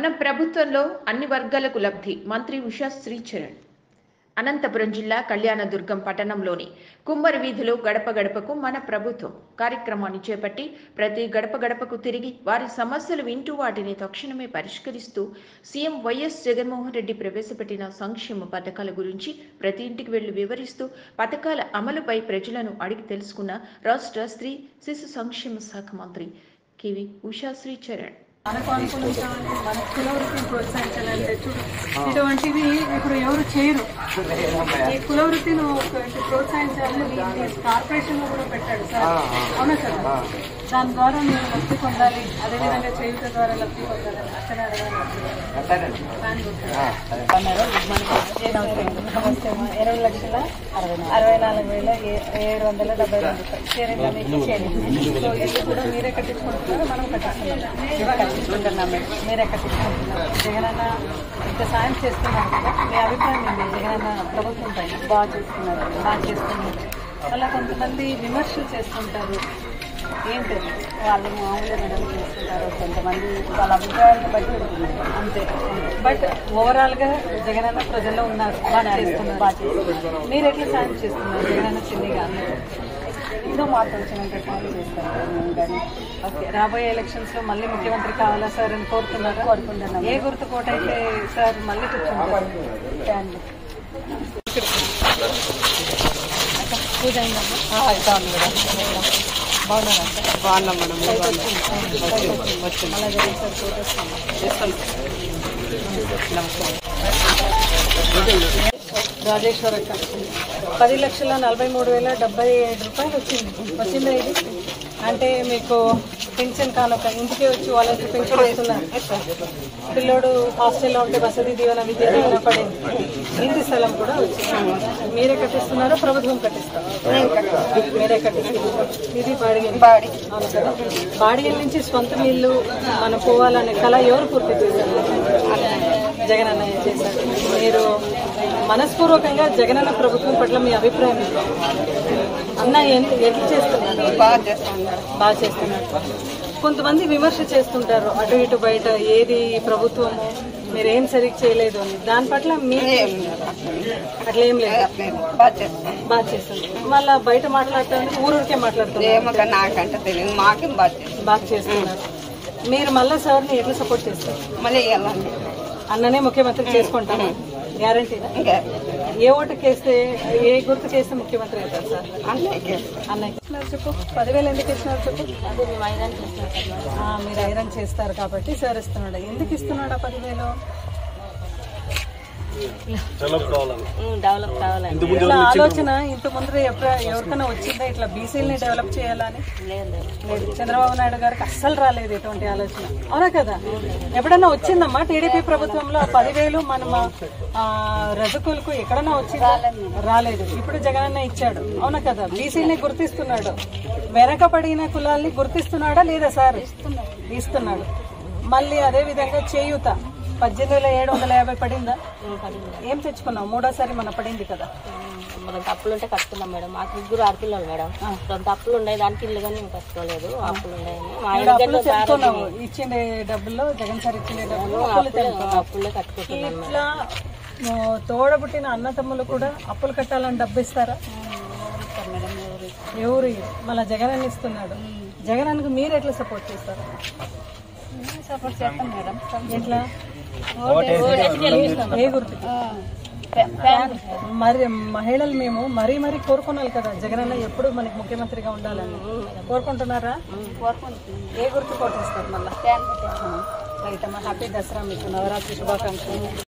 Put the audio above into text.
మన ప్రభుత్వంలో అన్ని వర్గాలకు లబ్ధి మంత్రి ఉషా శ్రీచరణ్ అనంతపురం జిల్లా కళ్యాణదుర్గం పట్టణంలోని కుమ్మరి వీధిలో గడప గడపకు మన ప్రభుత్వం కార్యక్రమాన్ని చేపట్టి ప్రతి గడప గడపకు తిరిగి వారి సమస్యలు వింటూ వాటిని తక్షణమే పరిష్కరిస్తూ సీఎం వైఎస్ జగన్మోహన్ రెడ్డి ప్రవేశపెట్టిన సంక్షేమ పథకాల గురించి ప్రతి ఇంటికి వెళ్లి వివరిస్తూ పథకాల అమలుపై ప్రజలను అడిగి తెలుసుకున్న రాష్ట్ర స్త్రీ శిశు సంక్షేమ శాఖ మంత్రి కివి ఉషా శ్రీచరణ్ మనకు అనుకూలించాలని మన కులవృత్తిని ప్రోత్సహించాలంటే చూడు ఇటువంటివి ఇప్పుడు ఎవరు చేయరు ఈ కులవృత్తిని ఒకటి ప్రోత్సహించాలని దీన్ని కార్పొరేషన్ లో కూడా పెట్టాడు సార్ అవునా సార్ దాని ద్వారా మీరు లబ్ధి పొందాలి అదేవిధంగా చేయుత ద్వారా లబ్ధి పొందాలని అక్కడ అడగాలి ప్లాన్ కొట్టాడు. నమస్తే అమ్మా. ఇరవై లక్షల అరవై నాలుగు వేల ఏ- ఏడు వందల డెబ్బై రెండు రూపాయలు షేరింగ్ అనేది షేరింగ్ సో ఇది కూడా మీరే కట్టించుకుంటున్నారా మనం కట్టించుకుంటున్నాం కట్టించుకుంటున్నాం మేడం మీరే కట్టించుకుంటున్నాం జగనన్న ఇంత సాయం చేస్తున్నారు కదా మీ అభిప్రాయం ఏంటి జగనన్న ప్రభుత్వం పైన బాగా చేస్తున్నారు బాగా చేస్తున్నారు అలా కొంతమంది విమర్శలు చేస్తుంటారు ఏంటి వాళ్ళు మామూలుగా మేడం చేస్తుంటారు కొంతమంది వాళ్ళ అభిప్రాయాలను బట్టి ఉంటుంది అంతే బట్ ఓవరాల్ గా జగనన్న ప్రజల్లో ఉన్నారు బాగా చేస్తున్నారు బాగా చేస్తున్నారు మీరు ఎట్లా సాయం చేస్తున్నారు జగనన్న చిన్నగా ఏదో మాతో వచ్చినంత సాయం చేస్తారు మేము కానీ ఓకే రాబోయే ఎలక్షన్స్ లో మళ్ళీ ముఖ్యమంత్రి కావాలా సార్ అని కోరుతున్నారు కోరుకుంటున్నాం ఏ గుర్తు కోట అయితే సార్ మళ్ళీ కూర్చుంటారు ఫ్యాన్ పూజ అయిందమ్మా అవుతా ఉంది మేడం బాగున్నారా సార్ బాగున్నాం మేడం మీరు బాగున్నారా? వచ్చింది అలా జరిగింది సార్ ఫోటోస్ చేస్తాం నమస్కారం రాజేశ్వర అక్క పది లక్షల నలభై మూడు వేల డెబ్బై ఐదు రూపాయలు వచ్చింది వచ్చిందా ఇది అంటే మీకు పెన్షన్ కానుక ఇంటికి వచ్చి వాళ్ళకి పెన్షన్ ఇస్తున్నారు పిల్లోడు హాస్టల్లో ఉంటే వసతి దీవెన విద్య దీవెన పడింది ఇంటి స్థలం కూడా వచ్చింది మీరే కట్టిస్తున్నారో ప్రభుత్వం కట్టిస్తారు మీరే కట్టిస్తున్నారు ఇది బాడిగ బాడి అవును కదా బాడిగ నుంచి సొంత ఇల్లు మనం పోవాలనే కళ ఎవరు పూర్తి చేశారు జగన్ అన్నయ్య చేశారు మీరు మనస్పూర్వకంగా జగనన్న ప్రభుత్వం పట్ల మీ అభిప్రాయం ఏంటి? అన్న ఎంత ఎట్లా చేస్తున్నారు బాగా చేస్తాం మేడం బాగా చేస్తున్నారు కొంతమంది విమర్శ చేస్తుంటారు అటు ఇటు బయట ఏది ఈ ప్రభుత్వము మీరేం సరిగ్గా చేయలేదు అని దాని పట్ల మీ ఏం లేదు అట్లా ఏం లేదు లేదు బాగా చేస్తాం బాగా చేస్తుంది మళ్ళా బయట మాట్లాడుతుంది ఊరూరికే మాట్లాడుతున్నారు ఏమో కానీ నాకంటే తెలియదు మాకేం బాగా చేస్తాం బాగా చేస్తున్నారు మీరు మళ్ళా సార్ని ఎట్లా సపోర్ట్ చేస్తారు మళ్ళీ వెళ్ళాలి అన్ననే ముఖ్యమంత్రి చేసుకుంటాను గ్యారంటీనా ఇంకా ఏ ఓటుకి వేస్తే ఏ గుర్తుకి వేస్తే ముఖ్యమంత్రి అవుతారు సార్ అన్నయ్యకి అన్నయ్య ఇస్తున్నారు చెప్పు పదివేలు ఎందుకు ఇస్తున్నారు చెప్పు ఆ, మీరు ఐరన్ చేస్తారు కాబట్టి సార్ ఇస్తున్నాడు ఎందుకు ఇస్తున్నాడు ఆ పదివేలు డెవలప్ కావాలని ఇట్లా ఆలోచన ఇంత ముందర ఎప్పుడు ఎవరికైనా వచ్చిందా ఇట్లా బీసీలని డెవలప్ చేయాలని లేదు చంద్రబాబు నాయుడు గారికి అస్సలు రాలేదు ఎటువంటి ఆలోచన అవునా కదా ఎప్పుడన్నా వచ్చిందమ్మా టీడీపీ ప్రభుత్వంలో ఆ పదివేలు మన ఆ, రజకులకు ఎక్కడన్నా వచ్చిందా రాలేదు ఇప్పుడు జగనన్న ఇచ్చాడు అవునా కదా బీసీని గుర్తిస్తున్నాడు వెనకబడిన కులాల్ని గుర్తిస్తున్నాడా లేదా సార్ ఇస్తున్నాడు మళ్ళీ అదే విధంగా చేయూత పద్దెనిమిది వేల ఏడు వందల యాభై పడిందా ఏం తెచ్చుకున్నావు మూడోసారి మన పడింది కదా మనకు అప్పులు ఉంటే కట్టుకున్నాం మేడం మాకు ముగ్గురు ఆడపిల్లలు మేడం కొంత అప్పులు ఉన్నాయి దానికి ఇల్లు కానీ మేము కట్టుకోలేదు అప్పులు ఉన్నాయని మా ఆయన అప్పులు చెప్తున్నావు ఇచ్చిండే డబ్బుల్లో జగన్ సార్ ఇచ్చిండే డబ్బులు అప్పులు తెలుపుతున్నావు అప్పులే కట్టుకుంటున్నాం ఇట్లా ఆ, తోడబుట్టిన అన్నతమ్ములు కూడా అప్పులు కట్టాలని డబ్బు ఇస్తారా ఎవరు మళ్ళీ జగన్ అని ఇస్తున్నాడు జగన్ అన్నకు మీరు ఎట్లా సపోర్ట్ చేస్తారు సపోర్ట్ చేస్తాం మేడం ఎట్లా ఏ గుర్తుకి మరి మహిళలు మేము మరీ మరీ కోరుకున్నాం కదా జగనన్న ఎప్పుడు మనకి ముఖ్యమంత్రిగా ఉండాలని కోరుకుంటున్నారా ఏ గుర్తు కోటేస్తారు మళ్ళీ రైట్ అమ్మా హ్యాపీ దసరా మీకు నవరాత్రి శుభాకాంక్షలు